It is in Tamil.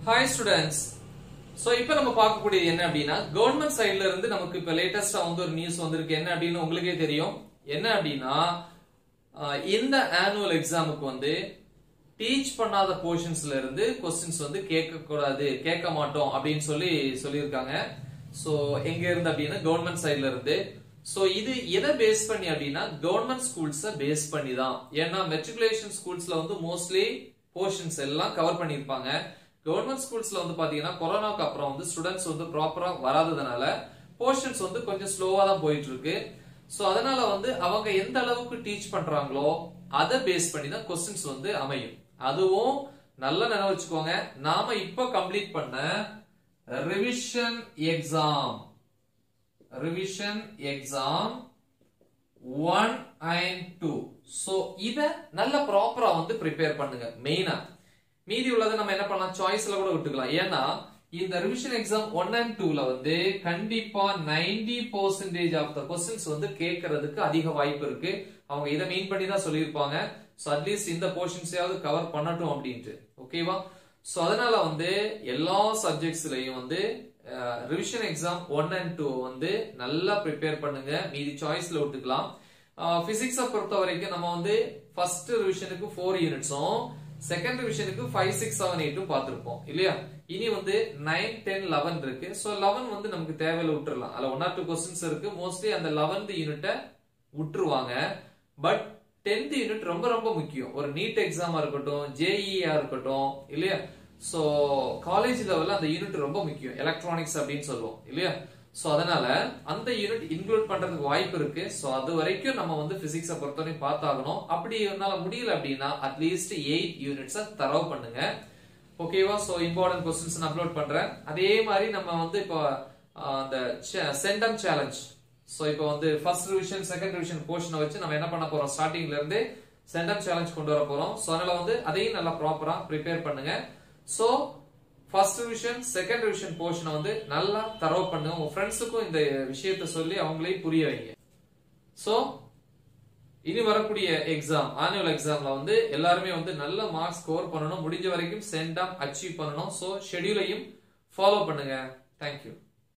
ஹாய் ஸ்டூடெண்ட்ஸ் சோ இப்போ நம்ம பார்க்கக்கூடிய என்ன அப்படின்னா கவர்மெண்ட் சைடுல இருந்து நமக்கு இப்ப லேட்டஸ்டா வந்து ஒரு நியூஸ் வந்திருக்கு என்ன அப்படின்னு உங்களுக்கே தெரியும் என்ன அப்படின்னா ஆஹ், இந்த ஆனுவல் எக்ஸாமுக்கு வந்து டீச் பண்ணாத போர்ஷன்ஸ்ல இருந்து கொஸ்டின்ஸ் வந்து கேட்க கூடாது கேட்க மாட்டோம் அப்படின்னு சொல்லி சொல்லியிருக்காங்க சோ எங்க இருந்து அப்படின்னா கவர்மெண்ட் சைடுல இருந்து சோ இது எதை பேஸ் பண்ணி அப்படின்னா கவர்மெண்ட் ஸ்கூல்ஸ பேஸ் பண்ணி தான் ஏன்னா மெட்ரிகுலேஷன் ஸ்கூல்ஸ்ல வந்து மோஸ்ட்லி போர்ஷன்ஸ் எல்லாம் கவர் பண்ணியிருப்பாங்க கவர்மெண்ட் ஸ்கூல்ஸ்ல வந்து பாத்தீங்கன்னா கொரோனாக்கு அப்புறம் வந்து ஸ்டூடெண்ட்ஸ் வந்து ப்ராப்பரா வராததுனால போர்ஷன்ஸ் வந்து கொஞ்சம் ஸ்லோவா தான் போயிட்டு இருக்கு சோ அதனால வந்து அவங்க எந்த அளவுக்கு டீச் பண்றாங்களோ அதை பேஸ் பண்ணி தான் கொஸ்டின்ஸ் வந்து அமையும் அதுவும் நல்லா நினைவு வச்சுக்கோங்க நாம இப்போ கம்ப்ளீட் பண்ண revision exam revision exam one and two so இத நல்ல ப்ராப்பரா வந்து ப்ரிப்பேர் பண்ணுங்க மெயினா மீதி உள்ளதை நம்ம என்ன பண்ணலாம் சாய்ஸ்ல கூட விட்டுக்கலாம் ஏன்னா இந்த ரிவிஷன் எக்ஸாம் ஒன் அண்ட் டூல வந்து கண்டிப்பா 90% பர்சன்டேஜ் ஆஃப் த கொஸ்டின்ஸ் வந்து கேட்கறதுக்கு அதிக வாய்ப்பு இருக்கு அவங்க இதை மீன் பண்ணி தான் சொல்லியிருப்பாங்க சோ அட்லீஸ்ட் இந்த போர்ஷன்ஸையாவது கவர் பண்ணட்டும் அப்படின்ட்டு ஓகேவா சோ அதனால வந்து எல்லா சப்ஜெக்ட்ஸ்லயும் வந்து revision exam one and two வந்து நல்லா ப்ரிப்பேர் பண்ணுங்க மீதி சாய்ஸ்ல விட்டுக்கலாம் பிசிக்ஸை பொறுத்த வரைக்கும் நம்ம வந்து ஃபர்ஸ்ட் ரிவிஷனுக்கு ஃபோர் யூனிட்ஸும் செகண்ட் ரிவிஷனுக்கு ஃபைவ் சிக்ஸ் செவன் எயிட்டும் பார்த்திருப்போம் இல்லையா இனி வந்து நைன் டென் லெவன் இருக்கு ஸோ லெவன் வந்து நமக்கு தேவையில்ல விட்டுறலாம் அதுல ஒன் ஆர் டூ கொஸ்டின்ஸ் இருக்கு மோஸ்ட்லி அந்த லெவன்த் யூனிட்டை விட்டுருவாங்க பட் டென்த் யூனிட் ரொம்ப ரொம்ப முக்கியம் ஒரு நீட் எக்ஸாமா இருக்கட்டும் ஜேஇஆ இருக்கட்டும் இல்லையா சோ காலேஜ் லெவல்ல அந்த யூனிட் ரொம்ப முக்கியம் எலக்ட்ரானிக்ஸ் அப்படின்னு சொல்லுவோம் இல்லையா சோ அதனால அந்த யூனிட் இன்க்ளூட் பண்றதுக்கு வாய்ப்பு இருக்கு சோ அது வரைக்கும் நம்ம வந்து பிசிக்ஸ பொறுத்தவரைக்கும் பார்த்தாகணும் அப்படி என்னால முடியல அப்படின்னா அட்லீஸ்ட் எயிட் யூனிட்ஸ தரவு பண்ணுங்க ஓகேவா சோ இம்பார்ட்டன்ட் கொஸ்டின்ஸ் நான் அப்லோட் பண்றேன் அதே மாதிரி நம்ம வந்து இப்போ ஆஹ், அந்த சென்டம் சேலஞ்ச் சோ இப்போ வந்து ஃபர்ஸ்ட் ரிவிஷன் செகண்ட் ரிவிஷன் போர்ஷனை வச்சு நம்ம என்ன பண்ண போறோம் ஸ்டார்டிங்ல இருந்து சென்டம் சேலஞ்ச் கொண்டு வர போறோம் சோ அதனால வந்து அதையும் நல்லா ப்ராப்பரா ப்ரிப்பேர் பண்ணுங்க so first revision second revision போர்ஷனை வந்து நல்லா தரவு பண்ணுங்க உங்க ஃப்ரெண்ட்ஸுக்கும் இந்த விஷயத்தை சொல்லி அவங்களையும் புரிய வைங்க சோ இனி வரக்கூடிய எக்ஸாம் ஆனுவல் எக்ஸாம்ல வந்து எல்லாருமே வந்து நல்ல மார்க்ஸ் ஸ்கோர் பண்ணணும் முடிஞ்ச வரைக்கும் சென்டம் அச்சீவ் பண்ணணும் சோ ஷெட்யூலையும் ஃபாலோ பண்ணுங்க தேங்க்யூ